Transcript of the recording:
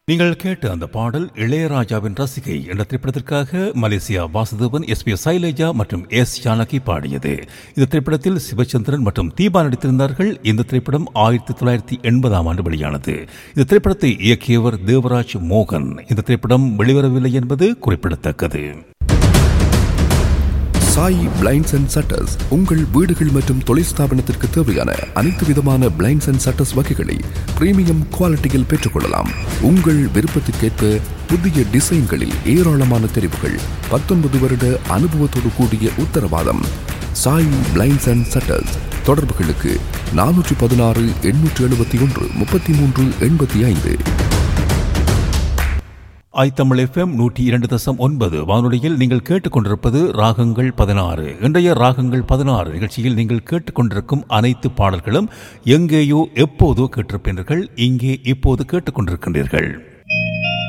நீங்கள் கேட்ட அந்த பாடல் இளையராஜாவின் ரசிகை என்ற திரைப்படத்திற்காக Malaysia Vasudevan S P Sailaja மற்றும் எஸ் ஜானகி பாடியது இந்த திரைப்படத்தில் சிவச்சந்திரன் மற்றும் தீபா நடித்திருந்தார்கள் இந்த திரைப்படம் ஆயிரத்தி தொள்ளாயிரத்தி எண்பதாம் ஆண்டு வெளியானது இந்த திரைப்படத்தை இயக்கியவர் தேவராஜ் மோகன் இந்த திரைப்படம் வெளிவரவில்லை என்பது குறிப்பிடத்தக்கது சாய் பிளைண்ட்ஸ் அண்ட் சட்டர்ஸ் உங்கள் வீடுகள் மற்றும் தொழில் ஸ்தாபனத்திற்கு தேவையான அனைத்து விதமான பிளைண்ட்ஸ் அண்ட் சட்டர்ஸ் வகைகளை பிரீமியம் குவாலிட்டியில் பெற்றுக்கொள்ளலாம் உங்கள் விருப்பத்திற்கேற்ப புதிய டிசைன்களில் ஏராளமான தெரிவுகள் பத்தொன்பது வருட அனுபவத்தோடு கூடிய உத்தரவாதம் சாய் பிளைண்ட்ஸ் அண்ட் சட்டர்ஸ் தொடர்புகளுக்கு நானூற்றி பதினாறு எண்ணூற்று எழுபத்தி ஒன்று முப்பத்தி மூன்று எண்பத்தி ஐந்து ஐ தமிழ் எஃப்எம் நூற்றி இரண்டு தசம் ஒன்பது வானொலியில் நீங்கள் கேட்டுக்கொண்டிருப்பது ராகங்கள் பதினாறு இன்றைய ராகங்கள் பதினாறு நிகழ்ச்சியில் நீங்கள் கேட்டுக்கொண்டிருக்கும் அனைத்து பாடல்களும் எங்கேயோ எப்போதோ கேட்டிருப்பீர்கள் இங்கே இப்போது கேட்டுக்கொண்டிருக்கின்றீர்கள்